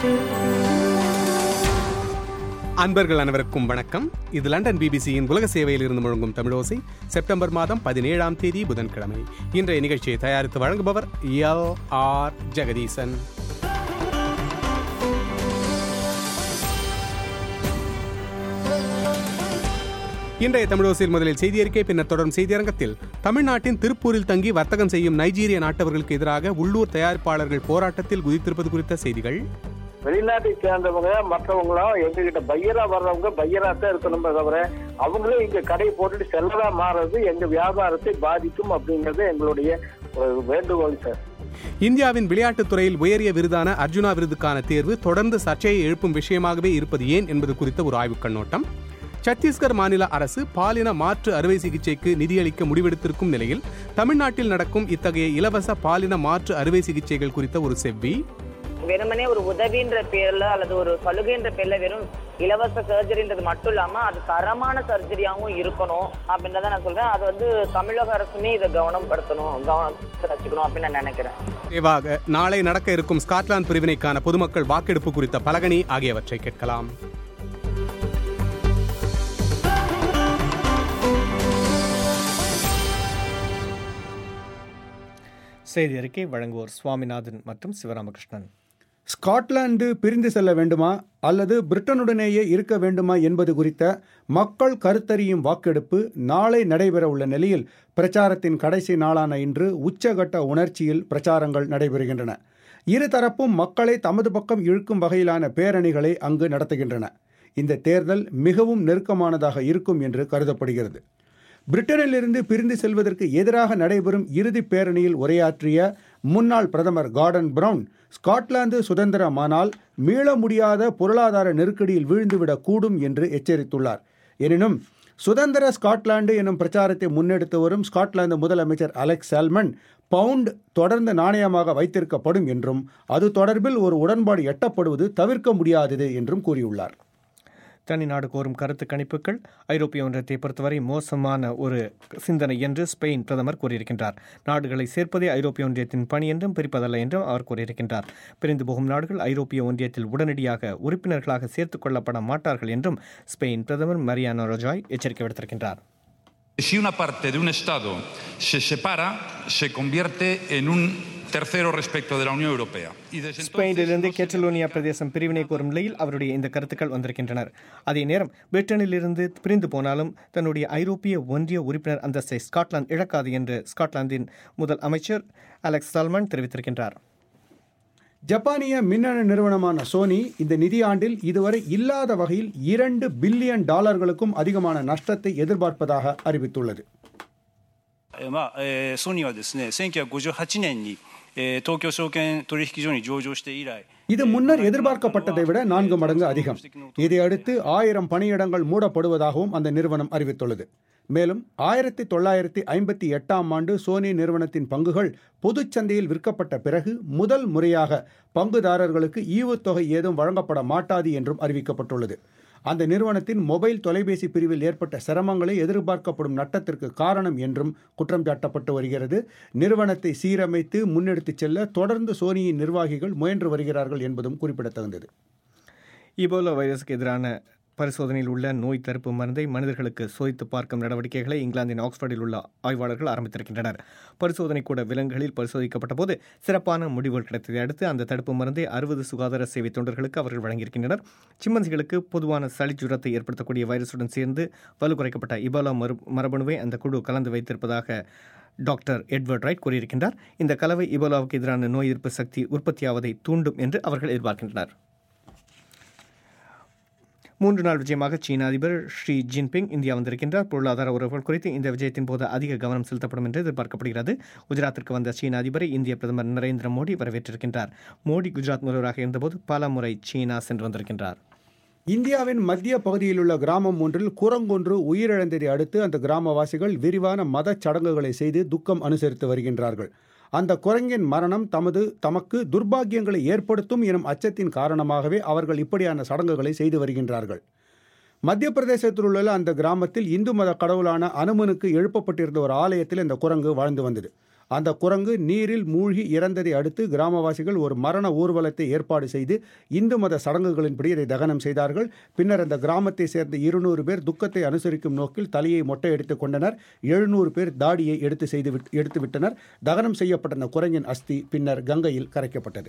அன்பர்கள் அனைவருக்கும் வணக்கம் இது லண்டன் பிபிசியின் உலக சேவையில் இருந்து முழங்கும் தமிழோசை செப்டம்பர் மாதம் பதினேழாம் தேதி புதன்கிழமை இன்றைய நிகழ்ச்சியை தயாரித்து வழங்குபவர் எல் ஆர் ஜெகதீசன் இன்றைய தமிழோசையில் முதலில் செய்தி அறிக்கை பின்னர் தொடரும் செய்தியரங்கத்தில் தமிழ்நாட்டின் திருப்பூரில் தங்கி வர்த்தகம் செய்யும் நைஜீரிய நாட்டவர்களுக்கு எதிராக உள்ளூர் தயாரிப்பாளர்கள் போராட்டத்தில் குதித்திருப்பது குறித்த செய்திகள் வெளிநாட்டை சேர்ந்தவங்க மற்றவங்களும் எங்ககிட்ட பையரா வர்றவங்க பையரா தான் இருக்கணுமே தவிர அவங்களும் இங்க கடை போட்டுட்டு செல்லதா மாறுறது எங்க வியாபாரத்தை பாதிக்கும் அப்படிங்கறது எங்களுடைய ஒரு வேண்டுகோள் சார் இந்தியாவின் விளையாட்டுத் துறையில் உயரிய விருதான அர்ஜுனா விருதுக்கான தேர்வு தொடர்ந்து சர்ச்சையை எழுப்பும் விஷயமாகவே இருப்பது ஏன் என்பது குறித்த ஒரு ஆய்வுக் கண்ணோட்டம் சத்தீஸ்கர் மாநில அரசு பாலின மாற்று அறுவை சிகிச்சைக்கு நிதியளிக்க முடிவெடுத்திருக்கும் நிலையில் தமிழ்நாட்டில் நடக்கும் இத்தகைய இலவச பாலின மாற்று அறுவை சிகிச்சைகள் குறித்த ஒரு செவ்வி வெறுமனே ஒரு உதவின்ற பேர்ல அல்லது ஒரு சலுகைன்ற பேர்ல வெறும் இலவச சர்ஜரின்றது மட்டும் இல்லாம அது தரமான சர்ஜரியாவும் இருக்கணும் அப்படின்றத நான் சொல்றேன் அது வந்து தமிழக அரசுமே இதை கவனம் படுத்தணும் கவனம் வச்சுக்கணும் அப்படின்னு நான் நினைக்கிறேன் விரைவாக நாளை நடக்க இருக்கும் ஸ்காட்லாந்து பிரிவினைக்கான பொதுமக்கள் வாக்கெடுப்பு குறித்த பலகணி ஆகியவற்றை கேட்கலாம் செய்தி அறிக்கை வழங்குவோர் சுவாமிநாதன் மற்றும் சிவராமகிருஷ்ணன் ஸ்காட்லாந்து பிரிந்து செல்ல வேண்டுமா அல்லது பிரிட்டனுடனேயே இருக்க வேண்டுமா என்பது குறித்த மக்கள் கருத்தறியும் வாக்கெடுப்பு நாளை நடைபெற உள்ள நிலையில் பிரச்சாரத்தின் கடைசி நாளான இன்று உச்சகட்ட உணர்ச்சியில் பிரச்சாரங்கள் நடைபெறுகின்றன இருதரப்பும் மக்களை தமது பக்கம் இழுக்கும் வகையிலான பேரணிகளை அங்கு நடத்துகின்றன இந்த தேர்தல் மிகவும் நெருக்கமானதாக இருக்கும் என்று கருதப்படுகிறது பிரிட்டனிலிருந்து பிரிந்து செல்வதற்கு எதிராக நடைபெறும் இறுதிப் பேரணியில் உரையாற்றிய முன்னாள் பிரதமர் கார்டன் பிரவுன் ஸ்காட்லாந்து சுதந்திரமானால் மீள முடியாத பொருளாதார நெருக்கடியில் வீழ்ந்துவிடக் கூடும் என்று எச்சரித்துள்ளார் எனினும் சுதந்திர ஸ்காட்லாந்து எனும் பிரச்சாரத்தை முன்னெடுத்து வரும் ஸ்காட்லாந்து முதலமைச்சர் அலெக்ஸ் சால்மன் பவுண்ட் தொடர்ந்து நாணயமாக வைத்திருக்கப்படும் என்றும் அது தொடர்பில் ஒரு உடன்பாடு எட்டப்படுவது தவிர்க்க முடியாதது என்றும் கூறியுள்ளார் தனி நாடு கோரும் கருத்து கணிப்புகள் ஐரோப்பிய ஒன்றியத்தை பொறுத்தவரை மோசமான ஒரு சிந்தனை என்று ஸ்பெயின் பிரதமர் கூறியிருக்கின்றார் நாடுகளை சேர்ப்பதே ஐரோப்பிய ஒன்றியத்தின் பணி என்றும் பிரிப்பதல்ல என்றும் அவர் கூறியிருக்கின்றார் பிரிந்து போகும் நாடுகள் ஐரோப்பிய ஒன்றியத்தில் உடனடியாக உறுப்பினர்களாக சேர்த்துக் கொள்ளப்பட மாட்டார்கள் என்றும் ஸ்பெயின் பிரதமர் மரியானோ ரொஜாய் எச்சரிக்கை விடுத்திருக்கின்றார் Si una parte de un Estado se separa, se convierte en un tercero respecto de la Unión Europea. Y desde entonces ஸ்பெயினிலிருந்து no se கேட்டலோனியா பிரதேசம் பிரிவினை கோரும் நிலையில் அவருடைய இந்த கருத்துக்கள் வந்திருக்கின்றனர் அதே நேரம் பிரிட்டனிலிருந்து பிரிந்து போனாலும் தன்னுடைய ஐரோப்பிய ஒன்றிய உறுப்பினர் அந்தஸ்தை ஸ்காட்லாந்து இழக்காது என்று ஸ்காட்லாந்தின் முதல் அமைச்சர் அலெக்ஸ் சால்மன் தெரிவித்திருக்கின்றார் ஜப்பானிய மின்னணு நிறுவனமான சோனி இந்த நிதியாண்டில் இதுவரை இல்லாத வகையில் இரண்டு பில்லியன் டாலர்களுக்கும் அதிகமான நஷ்டத்தை எதிர்பார்ப்பதாக அறிவித்துள்ளது えーまあえーソニーはですね1958年に、えー東京証券取引所に上場して以来 இது முன்னர் எதிர்பார்க்கப்பட்டதை விட நான்கு மடங்கு அதிகம் இதையடுத்து ஆயிரம் பணியிடங்கள் மூடப்படுவதாகவும் அந்த நிறுவனம் அறிவித்துள்ளது மேலும் ஆயிரத்தி தொள்ளாயிரத்தி ஐம்பத்தி எட்டாம் ஆண்டு சோனி நிறுவனத்தின் பங்குகள் பொதுச் சந்தையில் விற்கப்பட்ட பிறகு முதல் முறையாக பங்குதாரர்களுக்கு ஈவுத்தொகை ஏதும் வழங்கப்பட மாட்டாது என்றும் அறிவிக்கப்பட்டுள்ளது அந்த நிறுவனத்தின் மொபைல் தொலைபேசி பிரிவில் ஏற்பட்ட சிரமங்களை எதிர்பார்க்கப்படும் நட்டத்திற்கு காரணம் என்றும் குற்றம் சாட்டப்பட்டு வருகிறது நிறுவனத்தை சீரமைத்து முன்னெடுத்துச் செல்ல தொடர்ந்து சோனியின் நிர்வாகிகள் முயன்று வருகிறார்கள் என்பதும் குறிப்பிடத்தகுந்தது இபோலா வைரஸுக்கு எதிரான பரிசோதனையில் உள்ள நோய் தடுப்பு மருந்தை மனிதர்களுக்கு சோதித்து பார்க்கும் நடவடிக்கைகளை இங்கிலாந்தின் ஆக்ஸ்போர்டில் உள்ள ஆய்வாளர்கள் ஆரம்பித்திருக்கின்றனர் பரிசோதனை கூட விலங்குகளில் பரிசோதிக்கப்பட்ட போது சிறப்பான முடிவுகள் கிடைத்ததை அடுத்து அந்த தடுப்பு மருந்தை அறுபது சுகாதார சேவை தொண்டர்களுக்கு அவர்கள் வழங்கியிருக்கின்றனர் சிம்மன்சிகளுக்கு பொதுவான சளி ஜுரத்தை ஏற்படுத்தக்கூடிய வைரசுடன் சேர்ந்து வலுக்குறைக்கப்பட்ட இபோலா மறு மரபணுவை அந்த குழு கலந்து வைத்திருப்பதாக டாக்டர் எட்வர்ட் ரைட் கூறியிருக்கின்றார் இந்த கலவை இபோலாவுக்கு எதிரான நோய் எதிர்ப்பு சக்தி உற்பத்தியாவதை தூண்டும் என்று அவர்கள் எதிர்பார்க்கின்றனர் மூன்று நாள் விஜயமாக சீன அதிபர் ஷி ஜின்பிங் இந்தியா வந்திருக்கின்றார் பொருளாதார உறவுகள் குறித்து இந்த விஜயத்தின் போது அதிக கவனம் செலுத்தப்படும் என்று எதிர்பார்க்கப்படுகிறது குஜராத்திற்கு வந்த சீன அதிபரை இந்திய பிரதமர் நரேந்திர மோடி வரவேற்றிருக்கின்றார் மோடி குஜராத் முதல்வராக இருந்தபோது பல முறை சீனா சென்று வந்திருக்கின்றார் இந்தியாவின் மத்திய பகுதியில் உள்ள கிராமம் ஒன்றில் குரங்கொன்று உயிரிழந்ததை அடுத்து அந்த கிராமவாசிகள் விரிவான மதச் சடங்குகளை செய்து துக்கம் அனுசரித்து வருகின்றார்கள் அந்த குரங்கின் மரணம் தமது தமக்கு துர்பாக்கியங்களை ஏற்படுத்தும் எனும் அச்சத்தின் காரணமாகவே அவர்கள் இப்படியான சடங்குகளை செய்து வருகின்றார்கள் மத்திய பிரதேசத்தில் உள்ள அந்த கிராமத்தில் இந்து மத கடவுளான அனுமனுக்கு எழுப்பப்பட்டிருந்த ஒரு ஆலயத்தில் இந்த குரங்கு வாழ்ந்து வந்தது அந்த குரங்கு நீரில் மூழ்கி இறந்ததை அடுத்து கிராமவாசிகள் ஒரு மரண ஊர்வலத்தை ஏற்பாடு செய்து இந்து மத சடங்குகளின்படி இதை தகனம் செய்தார்கள் பின்னர் அந்த கிராமத்தை சேர்ந்த இருநூறு பேர் துக்கத்தை அனுசரிக்கும் நோக்கில் தலையை மொட்டையடித்துக் கொண்டனர் எழுநூறு பேர் தாடியை எடுத்து செய்து விட்- எடுத்து விட்டனர் தகனம் செய்யப்பட்ட அந்த குரங்கின் அஸ்தி பின்னர் கங்கையில் கரைக்கப்பட்டது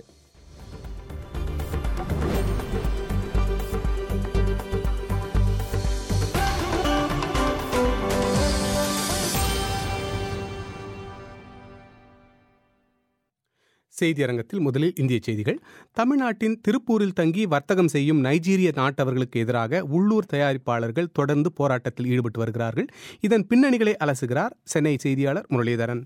செய்தி அரங்கத்தில் முதலில் இந்திய செய்திகள் தமிழ்நாட்டின் திருப்பூரில் தங்கி வர்த்தகம் செய்யும் நைஜீரிய நாட்டவர்களுக்கு எதிராக உள்ளூர் தயாரிப்பாளர்கள் தொடர்ந்து போராட்டத்தில் ஈடுபட்டு வருகிறார்கள் இதன் பின்னணிகளை அலசுகிறார் சென்னை செய்தியாளர் முரளிதரன்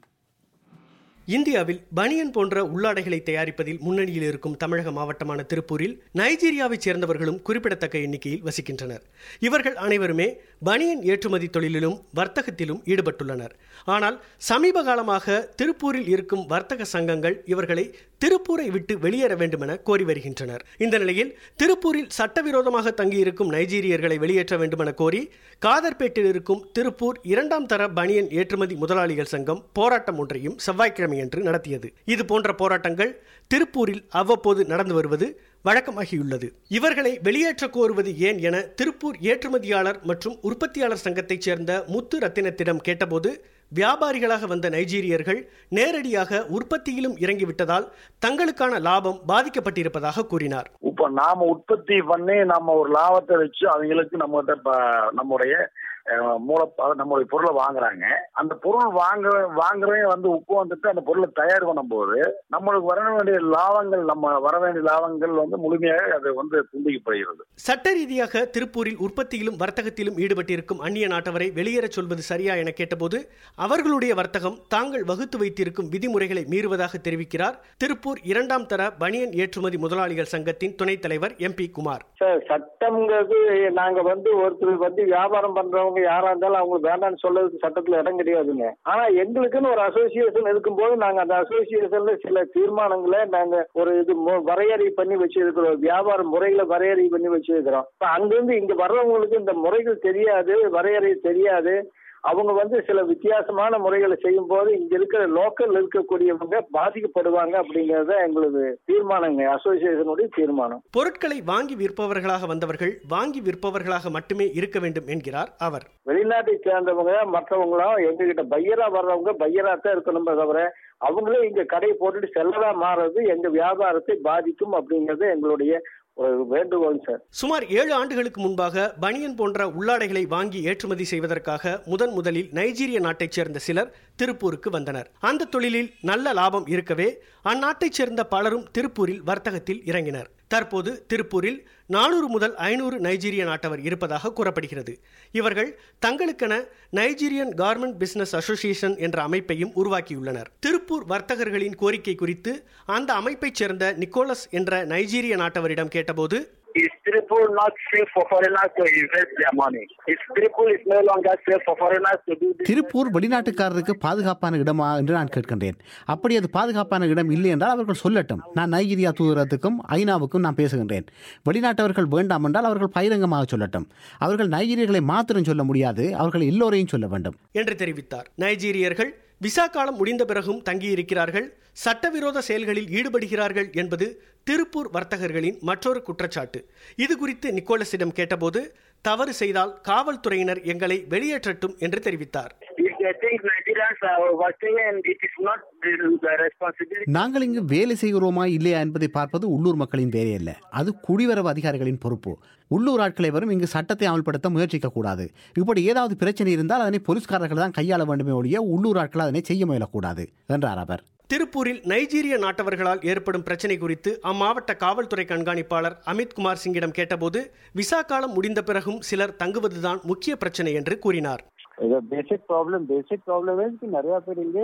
இந்தியாவில் பனியன் போன்ற உள்ளாடைகளை தயாரிப்பதில் முன்னணியில் இருக்கும் தமிழக மாவட்டமான திருப்பூரில் நைஜீரியாவைச் சேர்ந்தவர்களும் குறிப்பிடத்தக்க எண்ணிக்கையில் வசிக்கின்றனர் இவர்கள் அனைவருமே பனியன் ஏற்றுமதி தொழிலிலும் வர்த்தகத்திலும் ஈடுபட்டுள்ளனர் ஆனால் சமீப காலமாக திருப்பூரில் இருக்கும் வர்த்தக சங்கங்கள் இவர்களை திருப்பூரை விட்டு வெளியேற வேண்டுமென கோரி வருகின்றனர் இந்த நிலையில் திருப்பூரில் சட்டவிரோதமாக தங்கியிருக்கும் நைஜீரியர்களை வெளியேற்ற வேண்டுமென கோரி காதர்பேட்டில் இருக்கும் திருப்பூர் இரண்டாம் தர பனியன் ஏற்றுமதி முதலாளிகள் சங்கம் போராட்டம் ஒன்றையும் செவ்வாய்க்கிழமையன்று நடத்தியது இது போன்ற போராட்டங்கள் திருப்பூரில் அவ்வப்போது நடந்து வருவது வழக்கமாகியுள்ளது இவர்களை வெளியேற்ற கோருவது ஏன் என திருப்பூர் ஏற்றுமதியாளர் மற்றும் உற்பத்தியாளர் சங்கத்தைச் சேர்ந்த முத்து ரத்தினத்திடம் கேட்டபோது வியாபாரிகளாக வந்த நைஜீரியர்கள் நேரடியாக உற்பத்தியிலும் இறங்கிவிட்டதால் தங்களுக்கான லாபம் பாதிக்கப்பட்டிருப்பதாக கூறினார் இப்ப நாம உற்பத்தி பண்ணி நம்ம ஒரு லாபத்தை வச்சு அவங்களுக்கு நம்ம நம்முடைய அஹ், மூல அதாவது நம்முடைய பொருளை வாங்குறாங்க அந்த பொருள் வாங்க வாங்குறவங்க வந்து உப்பு வந்துட்டு அந்த பொருளை தயார் பண்ணும்போது நம்மளுக்கு வர வேண்டிய லாபங்கள் நம்ம வர வேண்டிய லாபங்கள் வந்து முழுமையாக அது வந்து துண்டிக்கப்படுகிறது சட்ட ரீதியாக திருப்பூரில் உற்பத்தியிலும் வர்த்தகத்திலும் ஈடுபட்டிருக்கும் அந்நிய நாட்டவரை வெளியேறச் சொல்வது சரியா என கேட்டபோது அவர்களுடைய வர்த்தகம் தாங்கள் வகுத்து வைத்திருக்கும் விதிமுறைகளை மீறுவதாக தெரிவிக்கிறார் திருப்பூர் இரண்டாம் தர பனியன் ஏற்றுமதி முதலாளிகள் சங்கத்தின் துணைத் தலைவர் எம்பி குமார் சார் சட்டம்ங்கிறது நாங்க வந்து ஒருத்தர் வந்து வியாபாரம் பண்றவங்க யாரா இருந்தாலும் அவங்களுக்கு வேண்டாம்னு சொல்றதுக்கு சட்டத்துல இடம் கிடையாதுங்க ஆனா எங்களுக்குன்னு ஒரு அசோசியேஷன் இருக்கும்போது நாங்க அந்த அசோசியேஷன்ல சில தீர்மானங்களை நாங்க ஒரு இது மு- வரையறை பண்ணி வச்சிருக்கிறோம் வியாபார முறைகளை வரையறை பண்ணி வச்சிருக்கிறோம் இப்ப அங்கிருந்து இங்க வர்றவங்களுக்கு இந்த முறைகள் தெரியாது வரையறை தெரியாது அவங்க வந்து சில வித்தியாசமான முறைகளை செய்யும் போது இங்க இருக்கிற லோக்கல் இருக்கக்கூடியவங்க பாதிக்கப்படுவாங்க அப்படிங்கறத எங்களது தீர்மானங்க அசோசியேஷனுடைய தீர்மானம் பொருட்களை வாங்கி விற்பவர்களாக வந்தவர்கள் வாங்கி விற்பவர்களாக மட்டுமே இருக்க வேண்டும் என்கிறார் அவர் வெளிநாட்டை சேர்ந்தவங்க மற்றவங்களும் எங்ககிட்ட பையரா வர்றவங்க பையரா தான் இருக்கணுமே தவிர அவங்களே இங்க கடையை போட்டுட்டு செல்லதா மாறுறது எங்க வியாபாரத்தை பாதிக்கும் அப்படிங்கறது எங்களுடைய ஒரு வேண்டுகோள் சார் சுமார் ஏழு ஆண்டுகளுக்கு முன்பாக பனியன் போன்ற உள்ளாடைகளை வாங்கி ஏற்றுமதி செய்வதற்காக முதன் முதலில் நைஜீரிய நாட்டைச் சேர்ந்த சிலர் திருப்பூருக்கு வந்தனர் அந்த தொழிலில் நல்ல லாபம் இருக்கவே அந்நாட்டைச் சேர்ந்த பலரும் திருப்பூரில் வர்த்தகத்தில் இறங்கினர் தற்போது திருப்பூரில் நானூறு முதல் ஐநூறு நைஜீரிய நாட்டவர் இருப்பதாக கூறப்படுகிறது இவர்கள் தங்களுக்கென நைஜீரியன் கார்மெண்ட் பிசினஸ் அசோசியேஷன் என்ற அமைப்பையும் உருவாக்கியுள்ளனர் திருப்பூர் வர்த்தகர்களின் கோரிக்கை குறித்து அந்த அமைப்பைச் சேர்ந்த நிக்கோலஸ் என்ற நைஜீரிய நாட்டவரிடம் கேட்டபோது Is Tripoli not safe for foreigners to invest their money? Is Tripoli is no longer safe for foreigners to do this? Tiruppur வெளிநாட்டுக்காரருக்கு பாதுகாப்பான இடமா என்று நான் கேட்கின்றேன் அப்படி அது பாதுகாப்பான இடம் இல்லை என்றால் அவர்கள் சொல்லட்டும் நான் நைஜீரியா தூதரத்துக்கும் ஐநாவுக்கும் நான் பேசுகின்றேன் வெளிநாட்டவர்கள் வேண்டாம் என்றால் அவர்கள் பகிரங்கமாக சொல்லட்டும் அவர்கள் நைஜீரியர்களை மாத்திரம் சொல்ல முடியாது அவர்கள் எல்லோரையும் சொல்ல வேண்டும் என்று தெரிவித்தார் நைஜீரியர்கள் விசா காலம் முடிந்த பிறகும் தங்கியிருக்கிறார்கள் சட்டவிரோத செயல்களில் ஈடுபடுகிறார்கள் என்பது திருப்பூர் வர்த்தகர்களின் மற்றொரு குற்றச்சாட்டு இது குறித்து நிக்கோலஸிடம் கேட்டபோது தவறு செய்தால் காவல்துறையினர் எங்களை வெளியேற்றட்டும் என்று தெரிவித்தார் If they think Nigerians are working and it is not the, the responsibility நாங்கள் இங்கு வேலை செய்கிறோமா இல்லையா என்பதை பார்ப்பது உள்ளூர் மக்களின் வேலை அல்ல அது குடிவரவு அதிகாரிகளின் பொறுப்பு உள்ளூர் ஆட்களை வரும் இங்கு சட்டத்தை அமல்படுத்த முயற்சிக்க கூடாது இப்படி ஏதாவது பிரச்சனை இருந்தால் அதனை போலீஸ்காரர்கள் தான் கையாள வேண்டுமே ஒழிய உள்ளூர் ஆட்கள் அதனை செய்ய முயலக்கூடாது என்றார் அவர் திருப்பூரில் நைஜீரிய நாட்டவர்களால் ஏற்படும் பிரச்சனை குறித்து அம்மாவட்ட காவல்துறை கண்காணிப்பாளர் அமித் குமார் சிங்கிடம் கேட்டபோது விசா காலம் முடிந்த பிறகும் சிலர் தங்குவதுதான் முக்கிய பிரச்சனை என்று கூறினார் பேசிக் ப்ராப்ளம் பேசிக் ப்ராப்ளம் நிறைய பேர் இங்கே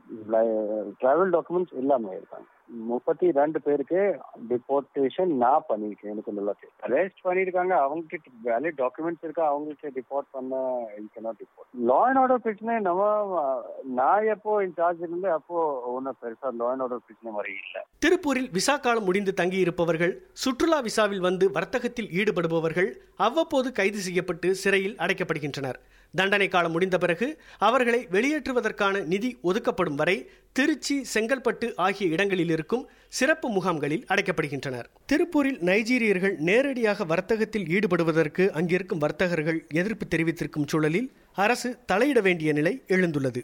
டிராவல் டாக்குமெண்ட்ஸ் இல்லாம இருக்காங்க முப்பத்தி ரெண்டு பேருக்கு டிபோர்டேஷன் நான் பண்ணிருக்கேன் எனக்கு நல்லா தெரியும் அரெஸ்ட் பண்ணிருக்காங்க அவங்க கிட்ட வேலிட் டாக்குமெண்ட்ஸ் இருக்கா அவங்களுக்கு டிபோர்ட் பண்ண cannot deport law and order பிரச்சனை நம்ம நான் எப்போ இன்சார்ஜ் இருந்து அப்போ ஒன்றும் பெருசா லா அண்ட் ஆர்டர் பிரச்சனை மாதிரி இல்லை திருப்பூரில் விசா காலம் முடிந்து தங்கியிருப்பவர்கள் சுற்றுலா விசாவில் வந்து வர்த்தகத்தில் ஈடுபடுபவர்கள் அவ்வப்போது கைது செய்யப்பட்டு சிறையில் அடைக்கப்படுகின்றனர் தண்டனை காலம் முடிந்த பிறகு அவர்களை வெளியேற்றுவதற்கான நிதி ஒதுக்கப்படும் வரை திருச்சி செங்கல்பட்டு ஆகிய இடங்களில் இருக்கும் சிறப்பு முகாம்களில் அடைக்கப்படுகின்றனர் திருப்பூரில் நைஜீரியர்கள் நேரடியாக வர்த்தகத்தில் ஈடுபடுவதற்கு அங்கிருக்கும் வர்த்தகர்கள் எதிர்ப்பு தெரிவித்திருக்கும் சூழலில் அரசு தலையிட வேண்டிய நிலை எழுந்துள்ளது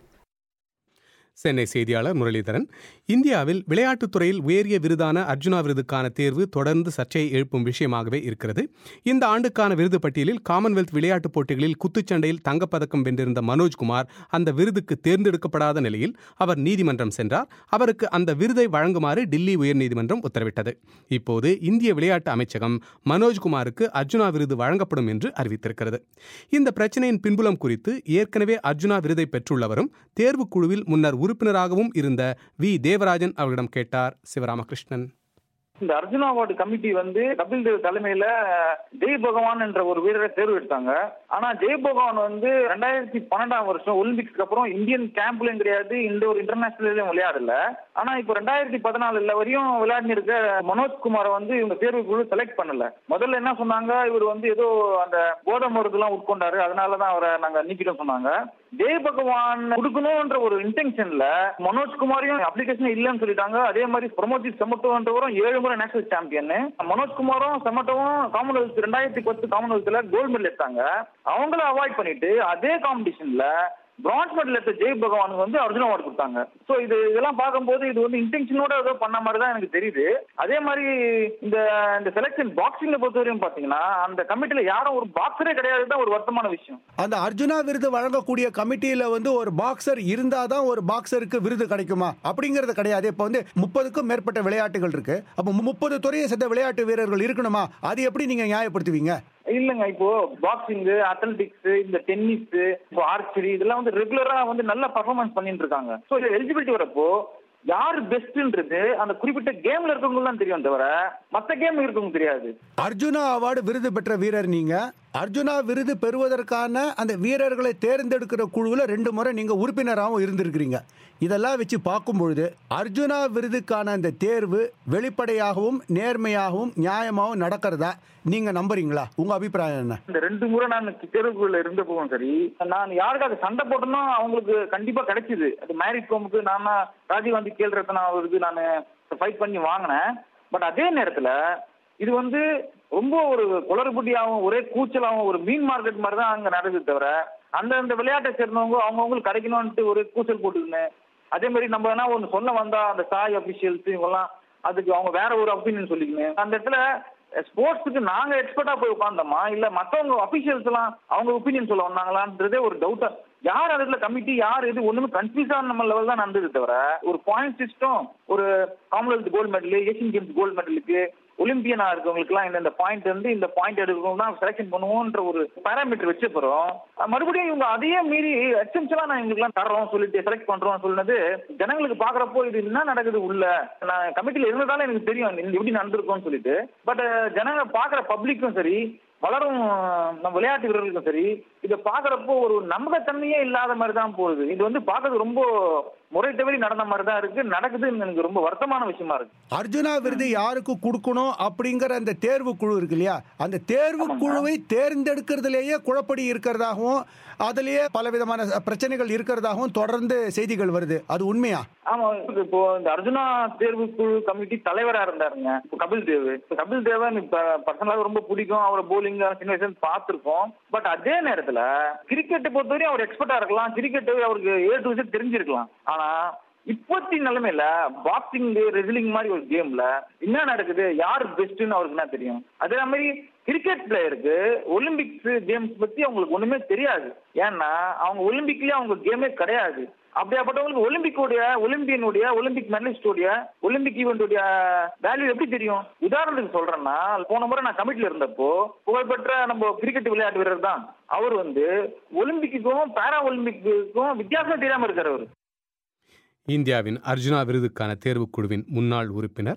சென்னை செய்தியாளர் முரளிதரன் இந்தியாவில் விளையாட்டுத் துறையில் உயரிய விருதான அர்ஜுனா விருதுக்கான தேர்வு தொடர்ந்து சர்ச்சையை எழுப்பும் விஷயமாகவே இருக்கிறது இந்த ஆண்டுக்கான விருது பட்டியலில் காமன்வெல்த் விளையாட்டுப் போட்டிகளில் குத்துச்சண்டையில் தங்கப்பதக்கம் வென்றிருந்த மனோஜ்குமார் அந்த விருதுக்கு தேர்ந்தெடுக்கப்படாத நிலையில் அவர் நீதிமன்றம் சென்றார் அவருக்கு அந்த விருதை வழங்குமாறு டில்லி உயர்நீதிமன்றம் உத்தரவிட்டது இப்போது இந்திய விளையாட்டு அமைச்சகம் மனோஜ்குமாருக்கு அர்ஜுனா விருது வழங்கப்படும் என்று அறிவித்திருக்கிறது இந்த பிரச்சனையின் பின்புலம் குறித்து ஏற்கனவே அர்ஜுனா விருதை பெற்றுள்ளவரும் தேர்வுக்குழுவில் முன்னர் உறுப்பினராகவும் இருந்த வி தேவராஜன் அவர்களிடம் கேட்டார் சிவராமகிருஷ்ணன் இந்த அர்ஜுனா அவார்டு கமிட்டி வந்து கபில் தேவ் தலைமையில ஜெய் பகவான் என்ற ஒரு வீரரை தேர்வு எடுத்தாங்க ஆனா ஜெய் பகவான் வந்து ரெண்டாயிரத்தி பன்னெண்டாம் வருஷம் ஒலிம்பிக்ஸ்க்கு அப்புறம் இந்தியன் கேம்ப்லயும் கிடையாது இண்டோர் இன்டர்நேஷனல்லையும் விளையாடல ஆனா இப்போ ரெண்டாயிரத்தி பதினாலுல வரையும் விளையாடி இருக்க மனோஜ்குமாரை வந்து இவங்க தேர்வு குழு செலக்ட் பண்ணல முதல்ல என்ன சொன்னாங்க இவர் வந்து ஏதோ அந்த போதை மருந்து எல்லாம் உட்கொண்டாரு அதனாலதான் அவரை நாங்க நீக்கிட்டோம் சொன்னாங்க ஜெய் பகவான் கொடுக்கணும்ன்ற ஒரு இன்டென்ஷன்ல மனோஜ்குமாரையும் அப்ளிகேஷன் இல்லைன்னு சொல்லிட்டாங்க அதே மாதிரி பிரமோஜித் செமட்டோன்றவரும் ஏழு முறை நேஷனல் சாம்பியன் மனோஜ்குமாரும் செமட்டோவும் காமன்வெல்த் ரெண்டாயிரத்தி பத்து காமன்வெல்த்ல கோல்டு மெடல் எடுத்தாங்க அவங்கள அவாய்ட் பண்ணிட்டு அதே காம்படிஷன்ல பிரான்ஸ் மெடல் எடுத்த ஜெய் பகவானுக்கு வந்து அர்ஜுன் அவார்டு கொடுத்தாங்க ஸோ இது இதெல்லாம் பார்க்கும்போது இது வந்து இன்டென்ஷனோட ஏதோ பண்ண மாதிரி தான் எனக்கு தெரியுது அதே மாதிரி இந்த இந்த செலெக்ஷன் பாக்ஸிங்கை பொறுத்தவரையும் பார்த்தீங்கன்னா அந்த கமிட்டியில் யாரும் ஒரு பாக்ஸரே கிடையாது தான் ஒரு வருத்தமான விஷயம் அந்த அர்ஜுனா விருது வழங்கக்கூடிய கமிட்டியில வந்து ஒரு பாக்ஸர் இருந்தாதான் ஒரு பாக்ஸருக்கு விருது கிடைக்குமா அப்படிங்கிறது கிடையாது இப்போ வந்து முப்பதுக்கும் மேற்பட்ட விளையாட்டுகள் இருக்கு அப்போ முப்பது துறையை சேர்ந்த விளையாட்டு வீரர்கள் இருக்கணுமா அது எப்படி நீங்க நியாயப்படுத்துவீங்க இல்லைங்க இப்போ பாக்ஸிங் அத்லட்டிக்ஸ் இந்த டென்னிஸ் இப்போ ஆர்ச்சரி இதெல்லாம் வந்து ரெகுலரா வந்து நல்ல பர்ஃபார்மன்ஸ் பண்ணிட்டு இருக்காங்க ஸோ இது எலிஜிபிலிட்டி வரப்போ யார் பெஸ்ட்ன்றது அந்த குறிப்பிட்ட கேம்ல இருக்கவங்க தான் தெரியும் தவிர மற்ற கேம் இருக்கவங்க தெரியாது அர்ஜுனா அவார்டு விருது பெற்ற வீரர் நீங்க அர்ஜுனா விருது பெறுவதற்கான அந்த வீரர்களை தேர்ந்தெடுக்கிற குழுவில் ரெண்டு முறை நீங்க உறுப்பினராகவும் இருந்திருக்கிறீங்க இதெல்லாம் வச்சு பார்க்கும் பொழுது அர்ஜுனா விருதுக்கான அந்த தேர்வு வெளிப்படையாகவும் நேர்மையாகவும் நியாயமாகவும் நடக்கிறதா நீங்க நம்புறீங்களா உங்க அபிப்பிராயம் என்ன இந்த ரெண்டு முறை நான் தேர்வுக்குள்ள இருந்த போகும் சரி நான் யாருக்காக சண்டை போட்டனோ அவங்களுக்கு கண்டிப்பா கிடைச்சிது அது மேரிட் கோமுக்கு நான் தான் ராஜீவ்காந்தி கேள் ரத்னா அவருக்கு நான் ஃபைட் பண்ணி வாங்கினேன் பட் அதே நேரத்துல இது வந்து ரொம்ப ஒரு குளறுபடியாகவும் ஒரே கூச்சலாகவும் ஒரு மீன் மார்க்கெட் மாதிரி தான் அங்க நடக்குது தவிர அந்த அந்த விளையாட்டை சேர்ந்தவங்க அவங்கவுங்களுக்கு கிடைக்கணும்ட்டு ஒரு கூச்சல் போட்டுக்கின்னு அதே மாதிரி நம்ம என்ன ஒன்று சொல்ல வந்தா அந்த சாய் அபிஷியல்ஸ் இவங்கெல்லாம் அதுக்கு அவங்க வேற ஒரு ஒப்பீனியன் சொல்லிக்கணும் அந்த இடத்துல ஸ்போர்ட்ஸுக்கு நாங்க எக்ஸ்பர்ட்டா போய் உட்காந்தோமா இல்ல மத்தவங்க அபிஷியல்ஸ் எல்லாம் அவங்க ஒப்பீனியன் சொல்ல வந்தாங்களான்றதே ஒரு டவுட்டா யார் அதுல கமிட்டி யார் இது ஒண்ணுமே கன்ஃபியூஸான நம்ம லெவல் தான் நடந்தது தவிர ஒரு பாயிண்ட் சிஸ்டம் ஒரு Commonwealth gold medal Asian Games gold மெடலுக்கு ஒலிம்பியனா இருக்கவங்களுக்குலாம் இந்த இந்த பாயிண்ட் வந்து இந்த பாயிண்ட் எடுக்கணும் தான் செலக்ஷன் பண்ணுவோன்ற ஒரு பேராமீட்டர் வச்ச அப்புறம் மறுபடியும் இவங்க அதையே மீறி எக்ஸம்ஷனா நான் எங்களுக்குலாம் தர்றோம் சொல்லிட்டு செலக்ட் பண்றோம் சொன்னது ஜனங்களுக்கு பாக்குறப்போ இது என்ன நடக்குது உள்ள நான் கமிட்டில இருந்ததால எனக்கு தெரியும் இது எப்படி நடந்திருக்கும்னு சொல்லிட்டு பட் ஜனங்க பாக்குற பப்ளிக்கும் சரி வளரும் நம்ம விளையாட்டு வீரர்களுக்கும் சரி இதை பாக்குறப்போ ஒரு நம்பகத்தன்மையே இல்லாத மாதிரி தான் போகுது இது வந்து பார்க்கறது ரொம்ப முறை தவறி நடந்த மாதிரி தான் இருக்கு நடக்குதுன்னு எனக்கு ரொம்ப வருத்தமான விஷயமா இருக்கு அர்ஜுனா விருது யாருக்கு கொடுக்கணும் அப்படிங்கிற அந்த தேர்வு குழு இருக்கு இல்லையா அந்த தேர்வு குழுவை தேர்ந்தெடுக்கிறதுலேயே குழப்படி இருக்கிறதாகவும் அதுலயே பல விதமான பிரச்சனைகள் இருக்கிறதாகவும் தொடர்ந்து செய்திகள் வருது அது உண்மையா ஆமா இப்போ இந்த அர்ஜுனா தேர்வு குழு கமிட்டி தலைவரா இருந்தாருங்க இப்போ கபில் தேவ் இப்போ கபில் தேவன் இப்ப பர்சனலாக ரொம்ப பிடிக்கும் அவரை போலிங் சின்ன வயசுல பார்த்திருக்கோம் பட் அதே நேரத்துல கிரிக்கெட்டை பொறுத்தவரையும் அவர் எக்ஸ்பர்ட்டா இருக்கலாம் கிரிக்கெட் அவருக்கு ஏ டு Z தெரிஞ்சிருக்கலாம் ஆனா இப்பத்தி நிலைமையில பாக்ஸிங் ரெஸ்லிங் மாதிரி ஒரு கேம்ல என்ன நடக்குது யார் பெஸ்ட்னு அவருக்கு என்ன தெரியும் அதே மாதிரி கிரிக்கெட் பிளேயருக்கு ஒலிம்பிக்ஸ் கேம்ஸ் பத்தி அவங்களுக்கு ஒண்ணுமே தெரியாது ஏன்னா அவங்க ஒலிம்பிக்லயே அவங்க கேமே கிடையாது அப்படியாப்பட்டவங்களுக்கு ஒலிம்பிக்கோடைய ஒலிம்பியனுடைய ஒலிம்பிக் மெடலிஸ்டோடைய ஒலிம்பிக் ஈவெண்ட்டுடைய வேல்யூ எப்படி தெரியும் உதாரணத்துக்கு சொல்றேன்னா போன முறை நான் கமிட்டில இருந்தப்போ புகழ்பெற்ற நம்ம கிரிக்கெட் விளையாட்டு வீரர் தான் அவர் வந்து ஒலிம்பிக்குக்கும் பேரா ஒலிம்பிக்குக்கும் வித்தியாசம் தெரியாம இருக்காரு அவர் இந்தியாவின் அர்ஜுனா விருதுக்கான தேர்வுக்குழுவின் முன்னாள் உறுப்பினர்